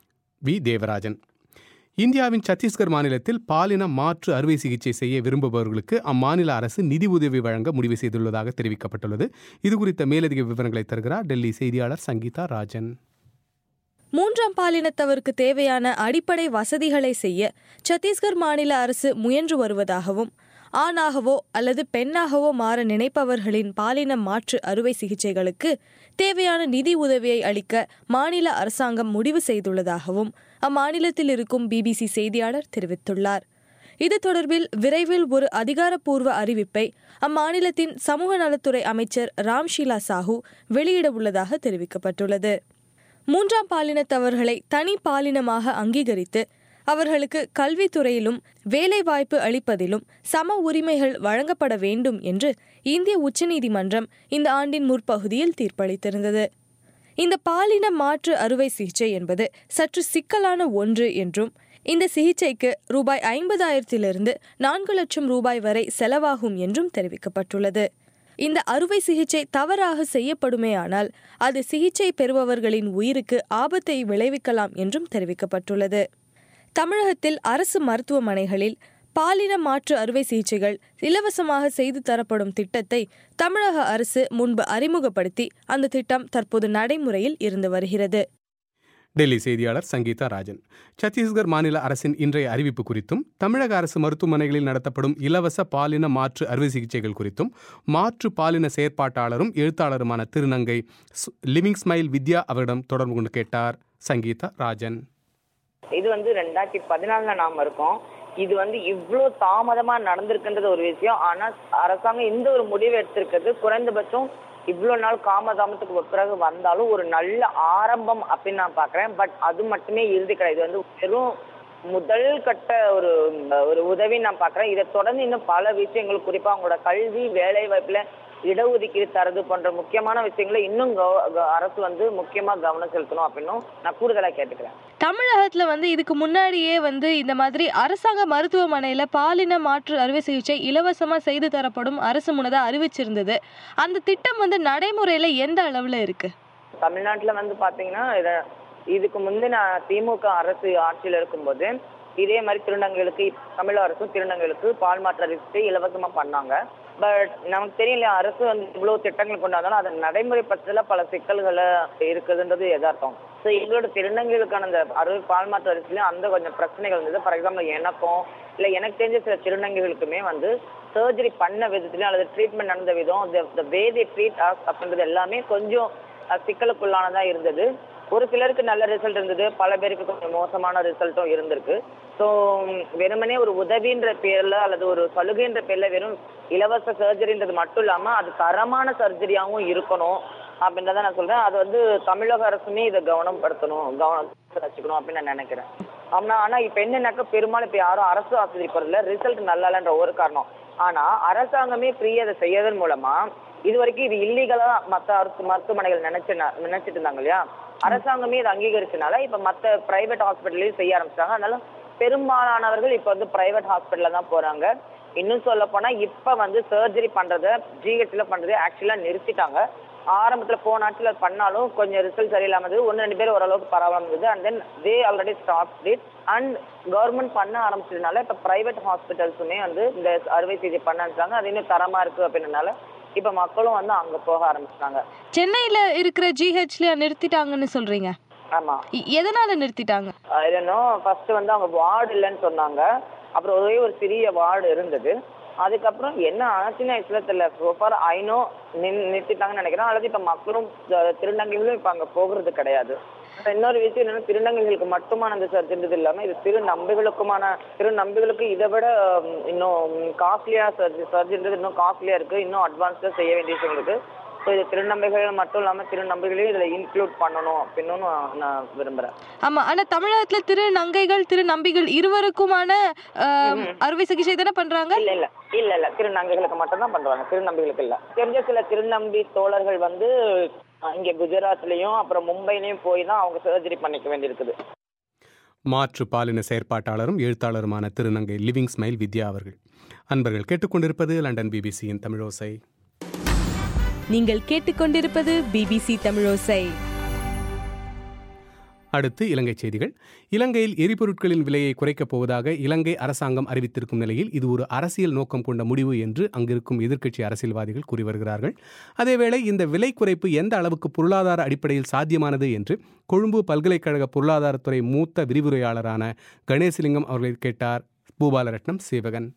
வி தேவராஜன் இந்தியாவின் சத்தீஸ்கர் மாநிலத்தில் பாலின மாற்று அறுவை சிகிச்சை செய்ய விரும்புபவர்களுக்கு அம்மாநில அரசு நிதி உதவி வழங்க முடிவு செய்துள்ளதாக தெரிவிக்கப்பட்டுள்ளது இது குறித்த மேலதிக விவரங்களை தருகிறார் டெல்லி செய்தியாளர் சங்கீதா ராஜன் மூன்றாம் பாலினத்தவருக்கு தேவையான அடிப்படை வசதிகளை செய்ய சத்தீஸ்கர் மாநில அரசு முயன்று வருவதாகவும் ஆணாகவோ அல்லது பெண்ணாகவோ மாற நினைப்பவர்களின் பாலின மாற்று அறுவை சிகிச்சைகளுக்கு தேவையான நிதி உதவியை அளிக்க மாநில அரசாங்கம் முடிவு செய்துள்ளதாகவும் அம்மாநிலத்தில் இருக்கும் பிபிசி செய்தியாளர் தெரிவித்துள்ளார் இது தொடர்பில் விரைவில் ஒரு அதிகாரப்பூர்வ அறிவிப்பை அம்மாநிலத்தின் சமூக நலத்துறை அமைச்சர் ராம்ஷீலா சாஹூ வெளியிட உள்ளதாக தெரிவிக்கப்பட்டுள்ளது மூன்றாம் பாலினத்தவர்களை தனி பாலினமாக அங்கீகரித்து அவர்களுக்கு கல்வித்துறையிலும் வேலைவாய்ப்பு அளிப்பதிலும் சம உரிமைகள் வழங்கப்பட வேண்டும் என்று இந்திய உச்சநீதிமன்றம் இந்த ஆண்டின் முற்பகுதியில் தீர்ப்பளித்திருந்தது இந்த பாலின மாற்று அறுவை சிகிச்சை என்பது சற்று சிக்கலான ஒன்று என்றும் இந்த சிகிச்சைக்கு ரூபாய் ஐம்பதாயிரத்திலிருந்து நான்கு லட்சம் ரூபாய் வரை செலவாகும் என்றும் தெரிவிக்கப்பட்டுள்ளது இந்த அறுவை சிகிச்சை தவறாக செய்யப்படுமேயானால் அது சிகிச்சை பெறுபவர்களின் உயிருக்கு ஆபத்தை விளைவிக்கலாம் என்றும் தெரிவிக்கப்பட்டுள்ளது தமிழகத்தில் அரசு மருத்துவமனைகளில் பாலின மாற்று அறுவை சிகிச்சைகள் இலவசமாக செய்து தரப்படும் திட்டத்தை தமிழக அரசு முன்பு அறிமுகப்படுத்தி அந்த திட்டம் தற்போது நடைமுறையில் இருந்து வருகிறது டெல்லி செய்தியாளர் சங்கீதா ராஜன் சத்தீஸ்கர் மாநில அரசின் இன்றைய அறிவிப்பு குறித்தும் தமிழக அரசு மருத்துவமனைகளில் நடத்தப்படும் இலவச பாலின மாற்று அறுவை சிகிச்சைகள் குறித்தும் மாற்று பாலின செயற்பாட்டாளரும் எழுத்தாளருமான திருநங்கை சு- லிவிங் ஸ்மைல் வித்யா அவரிடம் தொடர்பு கொண்டு கேட்டார் சங்கீதா ராஜன் இது வந்து ரெண்டாயிரத்தி பதினாலுல நாம இருக்கோம் இது வந்து இவ்வளவு தாமதமா நடந்திருக்குன்றது ஒரு விஷயம் ஆனா அரசாங்கம் இந்த ஒரு முடிவு எடுத்திருக்கிறது குறைந்தபட்சம் இவ்வளவு நாள் காமதாமத்துக்கு பிறகு வந்தாலும் ஒரு நல்ல ஆரம்பம் அப்படின்னு நான் பாக்குறேன் பட் அது மட்டுமே இறுதி கிடையாது இது வந்து வெறும் முதல் கட்ட ஒரு ஒரு உதவி நான் பாக்குறேன் இதை தொடர்ந்து இன்னும் பல விஷயங்கள் குறிப்பா அவங்களோட கல்வி வேலை வாய்ப்புல இடஒதுக்கீடு தரது போன்ற முக்கியமான விஷயங்களை இன்னும் கவ- க- அரசு வந்து முக்கியமா கவனம் செலுத்தணும் அப்படின்னும் நான் கூடுதலா கேட்டுக்கிறேன் தமிழகத்துல வந்து இதுக்கு முன்னாடியே வந்து இந்த மாதிரி அரசாங்க மருத்துவமனையில பாலின மாற்று அறுவை சிகிச்சை இலவசமா செய்து தரப்படும் அரசு முன்னதா அறிவிச்சிருந்தது அந்த திட்டம் வந்து நடைமுறையில எந்த அளவுல இருக்கு தமிழ்நாட்டுல வந்து பாத்தீங்கன்னா இத- இதுக்கு முந்தின திமுக அரசு ஆட்சியில் இருக்கும்போது இதே மாதிரி திருநங்கைகளுக்கு தமிழக அரசும் திருநங்கைகளுக்கு பால் மாற்று அரிசி இலவசமா பண்ணாங்க பட் நமக்கு தெரியல அரசு வந்து இவ்வளவு திட்டங்கள் கொண்டாந்தாலும் அதை நடைமுறைப்படுத்தல பல சிக்கல்களை இருக்குதுன்றது யதார்த்தம் ஸோ எங்களோட திருநங்கைகளுக்கான அந்த அறுவை பால் மாற்று அரிசிலையும் அந்த கொஞ்சம் பிரச்சனைகள் இருந்தது ஃபார் எக்ஸாம்பிள் எனக்கும் இல்லை எனக்கு தெரிஞ்ச சில திருநங்கைகளுக்குமே வந்து சர்ஜரி பண்ண விதத்துலையும் அல்லது ட்ரீட்மெண்ட் நடந்த விதம் த வே தி ட்ரீட் அஸ் அப்படின்றது எல்லாமே கொஞ்சம் அஹ், சிக்கலுக்குள்ளானதா இருந்தது ஒரு சிலருக்கு நல்ல ரிசல்ட் இருந்தது பல பேருக்கு கொஞ்சம் மோசமான ரிசல்ட்டும் இருந்திருக்கு ஸோ வெறுமனே ஒரு உதவின்ற பேர்ல அல்லது ஒரு சலுகைன்ற பேர்ல வெறும் இலவச சர்ஜரின்றது மட்டும் இல்லாம அது தரமான சர்ஜரியாவும் இருக்கணும் அப்படின்றத நான் சொல்றேன் அது வந்து தமிழக அரசுமே இதை கவனப்படுத்தணும் கவனம் வச்சுக்கணும் அப்படின்னு நான் நினைக்கிறேன் ஆனா ஆனா இப்ப என்னன்னாக்கா பெரும்பாலும் இப்ப யாரும் அரசு ஆஸ்பத்திரி போறதுல ரிசல்ட் நல்லா இல்லைன்ற ஒரு காரணம் ஆனா அரசாங்கமே ஃப்ரீ அதை செய்யறதன் மூலமா இது வரைக்கும் இது இல்லீகலா மத்த அரசு மருத்துவமனைகள் நினைச்சு நினைச்சிட்டு இருந்தாங்க இல்லையா அரசாங்கமே இதை அங்கீகரிச்சனால இப்ப மத்த பிரைவேட் ஹாஸ்பிட்டல்லையும் செய்ய ஆரம்பிச்சிட்டாங்க அதனால பெரும்பாலானவர்கள் இப்ப வந்து பிரைவேட் ஹாஸ்பிட்டல்ல தான் போறாங்க இன்னும் சொல்ல போனா இப்ப வந்து சர்ஜரி பண்றத ஜிஹெச்ல பண்றதை ஆக்சுவலா நிறுத்திட்டாங்க ஆரம்பத்துல போன ஆட்சியில் அது பண்ணாலும் கொஞ்சம் ரிசல்ட் சரியில்லாம இருந்தது ஒன்று ரெண்டு பேர் ஓரளவுக்கு பரவாயில்ல இருந்தது and then they already stop it and government பண்ண ஆரம்பிச்சதுனால இப்போ பிரைவேட் ஹாஸ்பிட்டல்ஸுமே வந்து இந்த அறுவை சிகிச்சை பண்ண ஆரம்பிச்சாங்க அது இன்னும் தரமா இருக்கு அப்படின்றனால இப்போ மக்களும் வந்து அங்க போக ஆரம்பிச்சிட்டாங்க சென்னையில இருக்கிற ஜிஹெச்ல நிறுத்திட்டாங்கன்னு சொல்றீங்க ஆமா இ- எதனால நிறுத்திட்டாங்க இல்லைனோ ஃபர்ஸ்ட் வந்து அவங்க வார்டு இல்லைன்னு சொன்னாங்க அப்புறம் ஒரே ஒரு சிறிய வார்டு இருந்தது அதுக்கப்புறம் என்ன ஆச்சுன்னு ஆக்சுவலாக தெரியல சோஃபார் ஐநோ நின் நிறுத்திட்டாங்கன்னு நினைக்கிறேன் அல்லது இப்போ மக்களும் த- திருநங்கைகளும் இப்போ அங்கே போகிறது கிடையாது அப்புறம் இன்னொரு விஷயம் என்னன்னா திருநங்கைகளுக்கு மட்டுமான அந்த சர்ஜரின்றது இல்லாமல் இது திரு நம்பிகளுக்குமான திரு நம்பிகளுக்கு இதை விட ம், இன்னும் காஸ்ட்லியா சர்ஜரி சர்ஜரின்றது இன்னும் காஸ்ட்லியா இருக்கு இன்னும் அட்வான்ஸ்டாக செய்ய வேண்டிய விஷயம் இருக்கு ஸோ இது திருநம்பிகள் மட்டும் இல்லாமல் திருநம்பிகளையும் இதில் இன்க்ளூட் பண்ணணும் அப்படின்னு நான் விரும்புகிறேன் ஆமா ஆனா தமிழகத்துல திரு நங்கைகள் திரு நம்பிகள் இருவருக்குமான ஆம், அறுவை சிகிச்சை தானே பண்றாங்க இல்ல இல்ல இல்ல இல்ல திருநங்கைகளுக்கு மட்டும் தான் பண்றாங்க திருநம்பிகளுக்கு இல்ல தெரிஞ்ச சில திருநம்பி தோழர்கள் வந்து அஹ், இங்க குஜராத்லயும் அப்புறம் மும்பைலயும் போய் தான் அவங்க சர்ஜரி பண்ணிக்க வேண்டியிருக்குது மாற்று பாலின செயற்பாட்டாளரும் எழுத்தாளருமான திருநங்கை லிவிங் ஸ்மைல் வித்யா அவர்கள் அன்பர்கள் கேட்டுக்கொண்டிருப்பது லண்டன் பிபிசியின் தமிழோசை நீங்கள் கேட்டுக்கொண்டிருப்பது பிபிசி தமிழோசை அடுத்து இலங்கை செய்திகள் இலங்கையில் எரிபொருட்களின் விலையை குறைக்கப் போவதாக இலங்கை அரசாங்கம் அறிவித்திருக்கும் நிலையில் இது ஒரு அரசியல் நோக்கம் கொண்ட முடிவு என்று அங்கிருக்கும் எதிர்க்கட்சி அரசியல்வாதிகள் கூறி வருகிறார்கள் அதேவேளை இந்த விலை குறைப்பு எந்த அளவுக்கு பொருளாதார அடிப்படையில் சாத்தியமானது என்று கொழும்பு பல்கலைக்கழக பொருளாதாரத்துறை மூத்த விரிவுரையாளரான கணேசலிங்கம் அவர்களை கேட்டார் பூபாலரட்னம் சேவகன்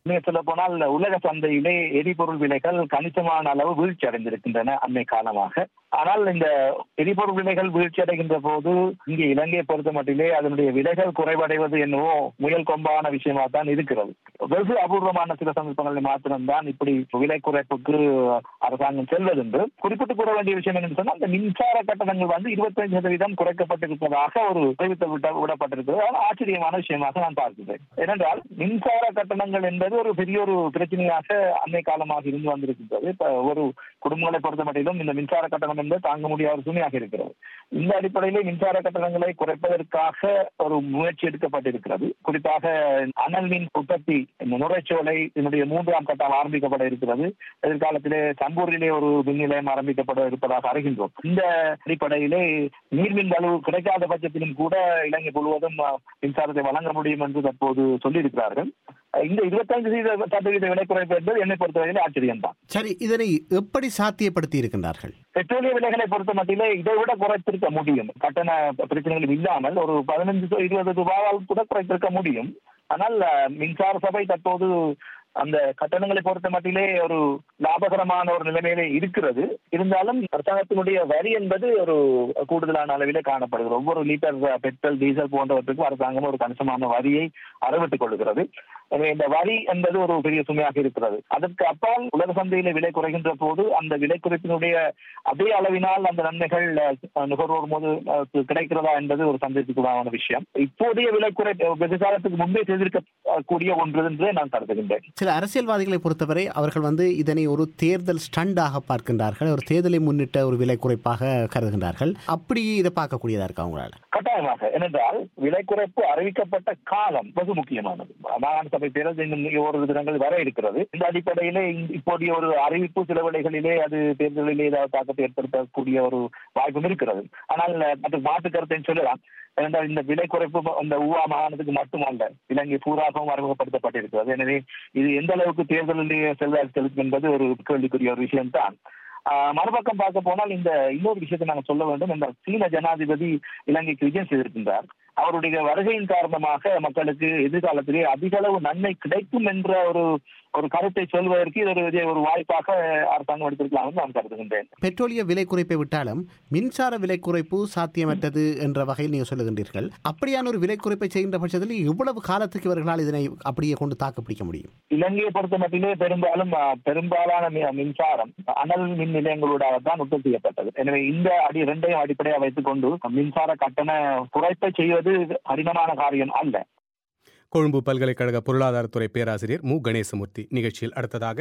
நீங்க சொல்ல போனால் உலக சந்தையிலே எரிபொருள் விலைகள் கணிசமான அளவு வீழ்ச்சி அடைந்திருக்கின்றன அண்மை காலமாக ஆனால் இந்த எரிபொருள் விலைகள் வீழ்ச்சி அடைகின்ற போது இங்கே இலங்கையை பொறுத்த மட்டிலே அதனுடைய விலைகள் குறைவடைவது என்னவோ முயல் கொம்பான விஷயமா தான் இருக்கிறது வெகு அபூர்வமான சில சந்தர்ப்பங்களில் மாத்திரம்தான் இப்படி விலை குறைப்புக்கு அரசாங்கம் செல்வதுண்டு குறிப்பிட்டு கூற வேண்டிய விஷயம் என்னன்னு சொன்னால் அந்த மின்சார கட்டணங்கள் வந்து இருபத்தஞ்சு சதவீதம் குறைக்கப்பட்டிருப்பதாக ஒரு அறிவித்து விட்ட விடப்பட்டிருக்கிறது அது ஆச்சரியமான விஷயமாக நான் பார்க்கிறேன் ஏனென்றால் மின்சார கட்டணங்கள் என்பது ஒரு பெரிய ஒரு பிரச்சனையாக அன்னை காலமாக இருந்து வந்திருக்கின்றது இப்ப ஒரு குடும்பங்களை பொறுத்த மட்டிலும் இந்த மின்சார கட்டணம் என்பது தாங்க முடியாத சுமையாக இருக்கிறது இந்த அடிப்படையிலே மின்சார கட்டணங்களை குறைப்பதற்காக ஒரு முயற்சி எடுக்கப்பட்டிருக்கிறது குறிப்பாக அனல் மின் உற்பத்தி இந்த நுரைச்சோலை இதனுடைய மூன்றாம் கட்டம் ஆரம்பிக்கப்பட இருக்கிறது எதிர்காலத்திலே சம்பூரிலே ஒரு மின் நிலையம் ஆரம்பிக்கப்பட இருப்பதாக அறிகின்றோம் இந்த அடிப்படையிலே நீர்மின் வலு கிடைக்காத பட்சத்திலும் கூட இலங்கை முழுவதும் மின்சாரத்தை வழங்க முடியும் என்று தற்போது சொல்லியிருக்கிறார்கள் இந்த இருபத்தைந்து சதவீத சதவீத விலை குறைப்பு என்பது என்னை பொறுத்தவரையில் ஆச்சரியம் தான் சரி இதனை எப்படி சாத்தியப்படுத்தி இருக்கின்றார்கள் பெட்ரோலிய விலைகளை பொறுத்த மட்டிலே இதை விட குறைத்திருக்க முடியும் கட்டண பிரச்சனைகள் இல்லாமல் ஒரு பதினஞ்சு இருபது ரூபாயால் கூட குறைத்திருக்க முடியும் ஆனால் மின்சார சபை தற்போது அந்த கட்டணங்களை பொறுத்த மட்டிலே ஒரு லாபகரமான ஒரு நிலைமையிலே இருக்கிறது இருந்தாலும் அரசாங்கத்தினுடைய வரி என்பது ஒரு கூடுதலான அளவிலே காணப்படுகிறது ஒவ்வொரு லிட்டர் பெட்ரோல் டீசல் போன்றவற்றுக்கும் அரசாங்கம் ஒரு கணிசமான வரியை அறவிட்டுக் கொள்கிறது எனவே இந்த வரி என்பது ஒரு பெரிய சுமையாக இருக்கிறது அதற்கு அப்பால் உலக சந்தையில விலை குறைகின்ற போது அந்த விலை குறைப்பினுடைய அதே அளவினால் அந்த நன்மைகள் நுகர்வோர் போது கிடைக்கிறதா என்பது ஒரு சந்தேகத்துக்குள்ளான விஷயம் இப்போதைய விலை குறைப்பு வெகு காலத்துக்கு முன்பே செய்திருக்கக்கூடிய ஒன்று என்று நான் கருதுகின்றேன் சில அரசியல்வாதிகளை பொறுத்தவரை அவர்கள் வந்து இதனை ஒரு தேர்தல் ஸ்டண்டாக பார்க்கின்றார்கள் ஒரு தேர்தலை முன்னிட்ட ஒரு விலை குறைப்பாக கருதுகின்றார்கள் அப்படி இதை பார்க்கக்கூடியதா இருக்கா அவங்களால கட்டாயமாக ஏனென்றால் விலை குறைப்பு அறிவிக்கப்பட்ட காலம் வெகு முக்கியமானது மாகாண சபை தேர்தல் இன்னும் ஒரு தினங்கள் வர இருக்கிறது இந்த அடிப்படையிலே இப்போதைய ஒரு அறிவிப்பு சில வேளைகளிலே அது தேர்தலிலே ஏதாவது தாக்கத்தை ஏற்படுத்தக்கூடிய ஒரு வாய்ப்பும் இருக்கிறது ஆனால் அது மாற்று கருத்தை சொல்லலாம் ஏனென்றால் இந்த விலை குறைப்பு அந்த ஊவா மாகாணத்துக்கு மட்டுமல்ல இலங்கை பூராகவும் அறிமுகப்படுத்தப்பட்டிருக்கிறது எனவே இது எந்த அளவுக்கு தேர்தலிலே செல்வாக்கு செலுத்தும் என்பது ஒரு கேள்விக்குரிய ஒரு விஷயம்தான் மறுபக்கம் பார்க்க போனால் இந்த இன்னொரு விஷயத்தை நாங்கள் சொல்ல வேண்டும் இந்த சீன ஜனாதிபதி இலங்கைக்கு விஜயம் செய்திருக்கின்றார் அவருடைய வருகையின் காரணமாக மக்களுக்கு எதிர்காலத்திலே அதிக அளவு நன்மை கிடைக்கும் என்ற ஒரு ஒரு கருத்தை சொல்வதற்கு இது ஒரு ஒரு வாய்ப்பாக அரசாங்கம் எடுத்திருக்கலாம் என்று நான் கருதுகின்றேன் பெட்ரோலிய விலை குறைப்பை விட்டாலும் மின்சார விலை குறைப்பு சாத்தியமற்றது என்ற வகையில் நீங்கள் சொல்லுகின்றீர்கள் அப்படியான ஒரு விலை குறைப்பை செய்கின்ற பட்சத்தில் எவ்வளவு காலத்துக்கு இவர்களால் இதனை அப்படியே கொண்டு தாக்கு பிடிக்க முடியும் இலங்கையை பொறுத்த மட்டிலே பெரும்பாலும் பெரும்பாலான மின்சாரம் அனல் மின் நிலையங்களூடாக தான் உற்பத்தி செய்யப்பட்டது எனவே இந்த அடி இரண்டையும் அடிப்படையாக வைத்துக் கொண்டு மின்சார கட்டண குறைப்பை செய்வது கடினமான காரியம் அல்ல கொழும்பு பல்கலைக்கழக பொருளாதாரத்துறை பேராசிரியர் மு கணேசமூர்த்தி நிகழ்ச்சியில் அடுத்ததாக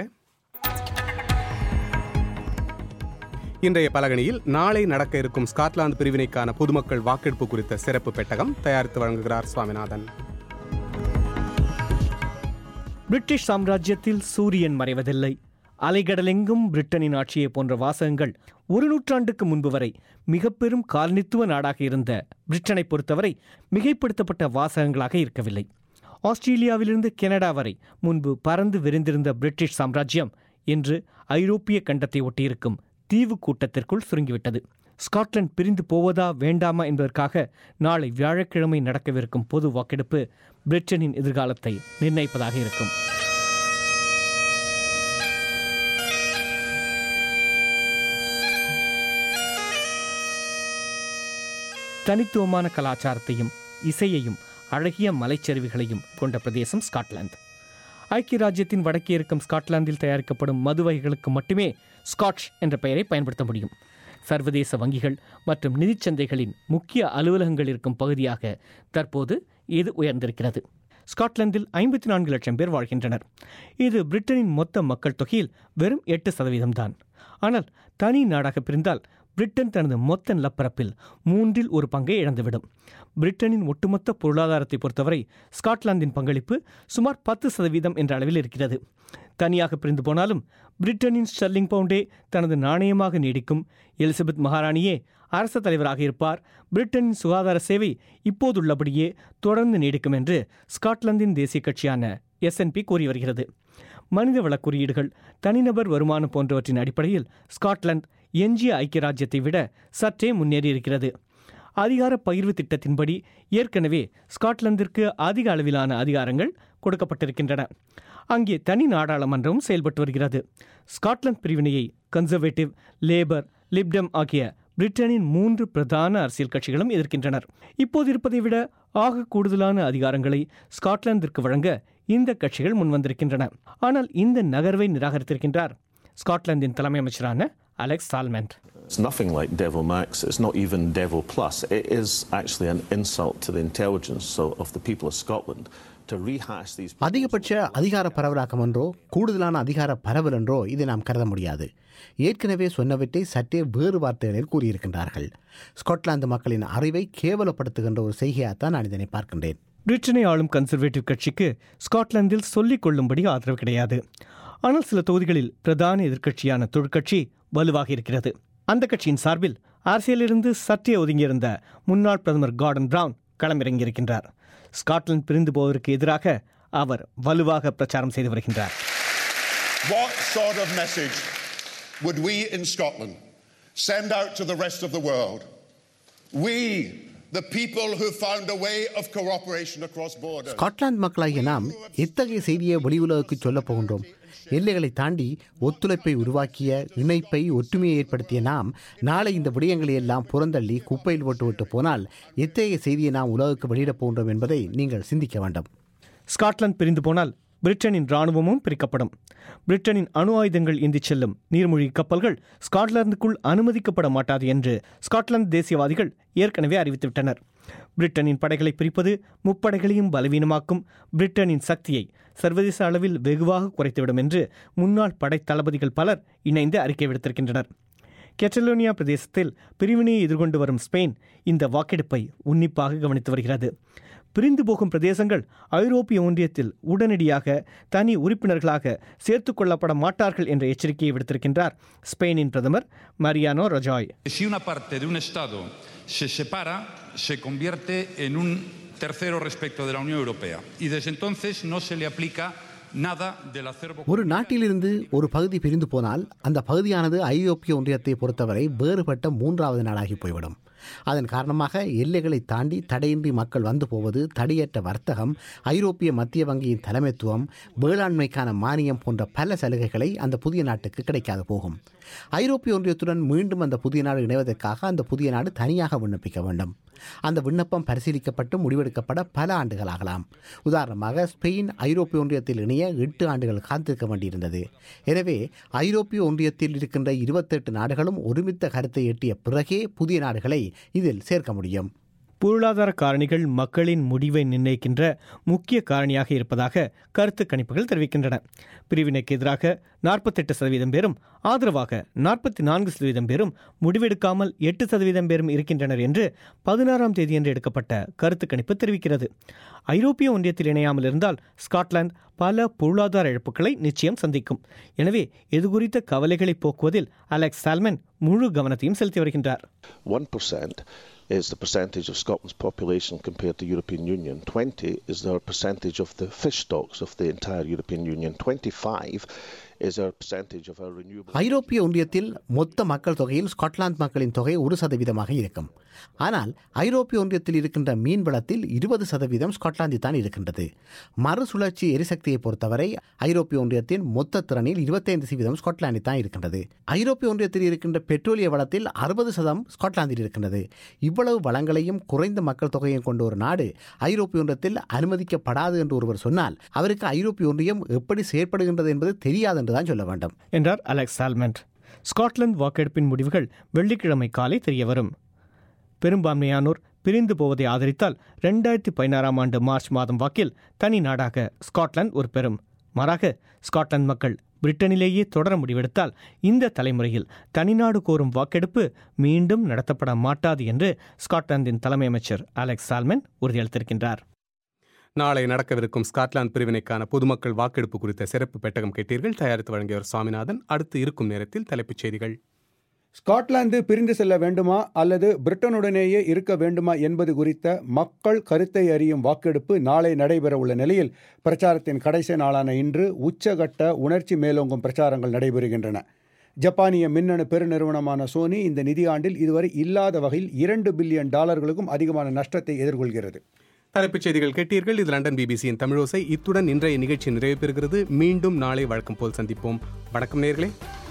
இன்றைய பலகணியில் நாளை நடக்க இருக்கும் ஸ்காட்லாந்து பிரிவினைக்கான பொதுமக்கள் வாக்கெடுப்பு குறித்த சிறப்பு பெட்டகம் தயாரித்து வழங்குகிறார் சுவாமிநாதன் பிரிட்டிஷ் சாம்ராஜ்யத்தில் சூரியன் மறைவதில்லை அலைகடலெங்கும் பிரிட்டனின் ஆட்சியை போன்ற வாசகங்கள் ஒரு நூற்றாண்டுக்கு முன்பு வரை மிக பெரும் காலனித்துவ நாடாக இருந்த பிரிட்டனை பொறுத்தவரை மிகைப்படுத்தப்பட்ட வாசகங்களாக இருக்கவில்லை ஆஸ்திரேலியாவிலிருந்து கனடா வரை முன்பு பறந்து விரிந்திருந்த பிரிட்டிஷ் சாம்ராஜ்யம் இன்று ஐரோப்பிய கண்டத்தை ஒட்டியிருக்கும் தீவு கூட்டத்திற்குள் சுருங்கிவிட்டது ஸ்காட்லாந்து பிரிந்து போவதா வேண்டாமா என்பதற்காக நாளை வியாழக்கிழமை நடக்கவிருக்கும் பொது வாக்கெடுப்பு பிரிட்டனின் எதிர்காலத்தை நிர்ணயிப்பதாக இருக்கும் தனித்துவமான கலாச்சாரத்தையும் இசையையும் அழகிய மலைச்சரிவுகளையும் கொண்ட பிரதேசம் ஸ்காட்லாந்து ஐக்கிய ராஜ்யத்தின் வடக்கே இருக்கும் ஸ்காட்லாந்தில் தயாரிக்கப்படும் மது வகைகளுக்கு மட்டுமே ஸ்காட்ச் என்ற பெயரை பயன்படுத்த முடியும் சர்வதேச வங்கிகள் மற்றும் நிதிச்சந்தைகளின் முக்கிய அலுவலகங்கள் இருக்கும் பகுதியாக தற்போது இது உயர்ந்திருக்கிறது ஸ்காட்லாந்தில் ஐம்பத்தி நான்கு லட்சம் பேர் வாழ்கின்றனர் இது பிரிட்டனின் மொத்த மக்கள் தொகையில் வெறும் எட்டு சதவீதம்தான் ஆனால் தனி நாடாக பிரிந்தால் பிரிட்டன் தனது மொத்த நிலப்பரப்பில் மூன்றில் ஒரு பங்கை இழந்துவிடும் பிரிட்டனின் ஒட்டுமொத்த பொருளாதாரத்தை பொறுத்தவரை ஸ்காட்லாந்தின் பங்களிப்பு சுமார் பத்து சதவீதம் என்ற அளவில் இருக்கிறது தனியாக பிரிந்து போனாலும் பிரிட்டனின் ஸ்டர்லிங் பவுண்டே தனது நாணயமாக நீடிக்கும் எலிசபெத் மகாராணியே அரச தலைவராக இருப்பார் பிரிட்டனின் சுகாதார சேவை இப்போதுள்ளபடியே தொடர்ந்து நீடிக்கும் என்று ஸ்காட்லாந்தின் தேசிய கட்சியான எஸ்என்பி கூறி வருகிறது மனிதவள குறியீடுகள் தனிநபர் வருமானம் போன்றவற்றின் அடிப்படையில் ஸ்காட்லாந்து எஞ்சிய ஐக்கிய ராஜ்யத்தை விட சற்றே முன்னேறியிருக்கிறது அதிகார பகிர்வு திட்டத்தின்படி ஏற்கனவே ஸ்காட்லாந்திற்கு அதிக அளவிலான அதிகாரங்கள் கொடுக்கப்பட்டிருக்கின்றன அங்கே தனி நாடாளுமன்றமும் செயல்பட்டு வருகிறது ஸ்காட்லாந்து பிரிவினையை கன்சர்வேட்டிவ் லேபர் லிப்டம் ஆகிய பிரிட்டனின் மூன்று பிரதான அரசியல் கட்சிகளும் எதிர்க்கின்றனர் இப்போது இருப்பதை விட ஆக கூடுதலான அதிகாரங்களை ஸ்காட்லாந்திற்கு வழங்க இந்த கட்சிகள் முன்வந்திருக்கின்றன ஆனால் இந்த நகர்வை நிராகரித்திருக்கின்றார் ஸ்காட்லாந்தின் தலைமை அமைச்சரான Alex Salmond It's nothing like Devil Max. It's not even Devil Plus. It is actually an insult to the intelligence of, of the people of Scotland to rehash these. அதிகபட்ச அதிகார பரவலாக்கம் என்றோ கூடுதலான அதிகார பரவல் என்றோ இதை நாம் கருத முடியாது ஏற்கனவே சொன்னவற்றை சற்றே வேறு வார்த்தைகளில் கூறியிருக்கின்றார்கள் ஸ்காட்லாந்து மக்களின் அறிவை கேவலப்படுத்துகின்ற ஒரு செய்கையாகத்தான் நான் இதனை பார்க்கின்றேன் பிரிட்டனை ஆளும் கன்சர்வேட்டிவ் கட்சிக்கு ஸ்காட்லாந்தில் சொல்லிக் கொள்ளும்படி ஆதரவு கிடையாது ஆனால் சில தொகுதிகளில் பிரதான எதிர்க்கட்சியான தொழிற்கட்சி வலுவாக இருக்கிறது அந்த கட்சியின் சார்பில் அரசியலிருந்து சற்றே ஒதுங்கியிருந்த முன்னாள் பிரதமர் கார்டன் பிரவுன் களமிறங்கியிருக்கின்றார் ஸ்காட்லாந்து பிரிந்து போவதற்கு எதிராக அவர் வலுவாக பிரச்சாரம் செய்து வருகின்றார் What sort of message would we in Scotland send out to the rest of the world? We, the people who found a way of cooperation across borders. ஸ்காட்லாந்து மக்களாகிய நாம் எத்தகைய செய்தியை வெளி உலகுக்கு சொல்லப் போகின்றோம் எல்லைகளை தாண்டி ஒத்துழைப்பை உருவாக்கிய இணைப்பை ஒற்றுமையை ஏற்படுத்திய நாம் நாளை இந்த விடயங்களை எல்லாம் புறந்தள்ளி குப்பையில் போட்டுவிட்டு போனால் எத்தகைய செய்தியை நாம் உலகுக்கு வெளியிடப் போகின்றோம் என்பதை நீங்கள் சிந்திக்க வேண்டும் ஸ்காட்லாந்து பிரிந்து போனால் பிரிட்டனின் இராணுவமும் பிரிக்கப்படும் பிரிட்டனின் அணு ஆயுதங்கள் ஏந்திச் செல்லும் நீர்மூழ்கி கப்பல்கள் ஸ்காட்லாந்துக்குள் அனுமதிக்கப்பட மாட்டாது என்று ஸ்காட்லாந்து தேசியவாதிகள் ஏற்கனவே அறிவித்துவிட்டனர் பிரிட்டனின் படைகளை பிரிப்பது முப்படைகளையும் பலவீனமாக்கும் பிரிட்டனின் சக்தியை சர்வதேச அளவில் வெகுவாக குறைத்துவிடும் என்று முன்னாள் படை தளபதிகள் பலர் இணைந்து அறிக்கை விடுத்திருக்கின்றனர் கெட்டலோனியா பிரதேசத்தில் பிரிவினையை எதிர்கொண்டு வரும் ஸ்பெயின் இந்த வாக்கெடுப்பை உன்னிப்பாக கவனித்து வருகிறது பிரிந்து போகும் பிரதேசங்கள் ஐரோப்பிய ஒன்றியத்தில் உடனடியாக தனி உறுப்பினர்களாக சேர்த்துக் கொள்ளப்பட மாட்டார்கள் என்ற எச்சரிக்கையை விடுத்திருக்கின்றார் ஸ்பெயினின் பிரதமர் Mariano Rajoy Si una parte de un Estado se separa, se convierte en un tercero respecto de la Unión Europea. Y desde entonces no se le aplica nada del acervo. ஒரு நாட்டிலிருந்து ஒரு பகுதி பிரிந்து போனால் அந்த பகுதியானது ஐரோப்பிய ஒன்றியத்தை பொறுத்தவரை வேறுபட்ட மூன்றாவது நாடாகி போய்விடும் அதன் காரணமாக எல்லைகளை தாண்டி தடையின்றி மக்கள் வந்து போவது தடையற்ற வர்த்தகம் ஐரோப்பிய மத்திய வங்கியின் தலைமைத்துவம் வேளாண்மைக்கான மானியம் போன்ற பல சலுகைகளை அந்த புதிய நாட்டுக்கு கிடைக்காது போகும் ஐரோப்பிய ஒன்றியத்துடன் மீண்டும் அந்த புதிய நாடு இணைவதற்காக அந்த புதிய நாடு தனியாக விண்ணப்பிக்க வேண்டும் அந்த விண்ணப்பம் பரிசீலிக்கப்பட்டு முடிவெடுக்கப்பட பல ஆண்டுகள் ஆகலாம் உதாரணமாக ஸ்பெயின் ஐரோப்பிய ஒன்றியத்தில் இணைய எட்டு ஆண்டுகள் காத்திருக்க வேண்டியிருந்தது எனவே ஐரோப்பிய ஒன்றியத்தில் இருக்கின்ற இருபத்தெட்டு நாடுகளும் ஒருமித்த கருத்தை எட்டிய பிறகே புதிய நாடுகளை இதில் சேர்க்க முடியும் பொருளாதார காரணிகள் மக்களின் முடிவை நிர்ணயிக்கின்ற முக்கிய காரணியாக இருப்பதாக கருத்து கணிப்புகள் தெரிவிக்கின்றன பிரிவினைக்கு எதிராக நாற்பத்தெட்டு சதவீதம் பேரும் ஆதரவாக நாற்பத்தி நான்கு சதவீதம் பேரும் முடிவெடுக்காமல் எட்டு சதவீதம் பேரும் இருக்கின்றனர் என்று பதினாறாம் தேதியன்று எடுக்கப்பட்ட கருத்து கணிப்பு தெரிவிக்கிறது ஐரோப்பிய ஒன்றியத்தில் இணையாமல் இருந்தால் ஸ்காட்லாந்து பல பொருளாதார இழப்புகளை நிச்சயம் சந்திக்கும் எனவே இது குறித்த கவலைகளை போக்குவதில் அலெக்ஸ் சால்மன் முழு கவனத்தையும் செலுத்தி வருகின்றார் 1% is the percentage of Scotland's population compared to European Union. 20 is our percentage of the fish stocks of the entire European Union. 25 is our percentage of our renewable. ஐரோப்பிய ஒன்றியத்தில் மொத்த மக்கள் தொகையில் ஸ்காட்லாந்து மக்களின் தொகை ஒரு சதவீதமாக இருக்கும் ஆனால் ஐரோப்பிய ஒன்றியத்தில் இருக்கின்ற மீன் வளத்தில் இருபது சதவீதம் ஸ்காட்லாந்தில் தான் இருக்கின்றது மறுசுழற்சி எரிசக்தியை பொறுத்தவரை ஐரோப்பிய ஒன்றியத்தின் மொத்த திறனில் இருபத்தைந்து சதவீதம் ஸ்காட்லாந்தில் தான் இருக்கின்றது ஐரோப்பிய ஒன்றியத்தில் இருக்கின்ற பெட்ரோலிய வளத்தில் அறுபது சதம் ஸ்காட்லாந்தில் இருக்கின்றது இவ்வளவு வளங்களையும் குறைந்த மக்கள் தொகையும் கொண்ட ஒரு நாடு ஐரோப்பிய ஒன்றியத்தில் அனுமதிக்கப்படாது என்று ஒருவர் சொன்னால் அவருக்கு ஐரோப்பிய ஒன்றியம் எப்படி செயற்படுகின்றது என்பது தெரியாது என்றுதான் சொல்ல வேண்டும் என்றார் அலெக்ஸ் சால்மெண்ட் ஸ்காட்லாந்து வாக்கெடுப்பின் முடிவுகள் வெள்ளிக்கிழமை காலை தெரியவரும் பெரும்பான்மையானோர் பிரிந்து போவதை ஆதரித்தால் ரெண்டாயிரத்தி பதினாறாம் ஆண்டு மார்ச் மாதம் வாக்கில் தனி நாடாக ஸ்காட்லாந்து ஒரு பெறும் மாறாக ஸ்காட்லாந்து மக்கள் பிரிட்டனிலேயே தொடர முடிவெடுத்தால் இந்த தலைமுறையில் தனிநாடு கோரும் வாக்கெடுப்பு மீண்டும் நடத்தப்பட மாட்டாது என்று ஸ்காட்லாந்தின் தலைமை அமைச்சர் அலெக்ஸ் சால்மன் உறுதியளித்திருக்கின்றார் நாளை நடக்கவிருக்கும் ஸ்காட்லாந்து பிரிவினைக்கான பொதுமக்கள் வாக்கெடுப்பு குறித்த சிறப்பு பெட்டகம் கேட்டீர்கள் தயாரித்து வழங்கியவர் சுவாமிநாதன் அடுத்து இருக்கும் நேரத்தில் தலைப்புச் செய்திகள் ஸ்காட்லாந்து பிரிந்து செல்ல வேண்டுமா அல்லது பிரிட்டனுடனேயே இருக்க வேண்டுமா என்பது குறித்த மக்கள் கருத்தை அறியும் வாக்கெடுப்பு நாளை நடைபெறவுள்ள நிலையில் பிரச்சாரத்தின் கடைசி நாளான இன்று உச்சகட்ட உணர்ச்சி மேலோங்கும் பிரச்சாரங்கள் நடைபெறுகின்றன ஜப்பானிய மின்னணு பெருநிறுவனமான சோனி இந்த நிதியாண்டில் இதுவரை இல்லாத வகையில் இரண்டு பில்லியன் டாலர்களுக்கும் அதிகமான நஷ்டத்தை எதிர்கொள்கிறது தலைப்புச் செய்திகள் கேட்டீர்கள் இது லண்டன் பிபிசியின் தமிழோசை இத்துடன் இன்றைய நிகழ்ச்சி நிறைவு பெறுகிறது மீண்டும் நாளை வழக்கம் போல் சந்திப்போம் வணக்கம் நேர்களே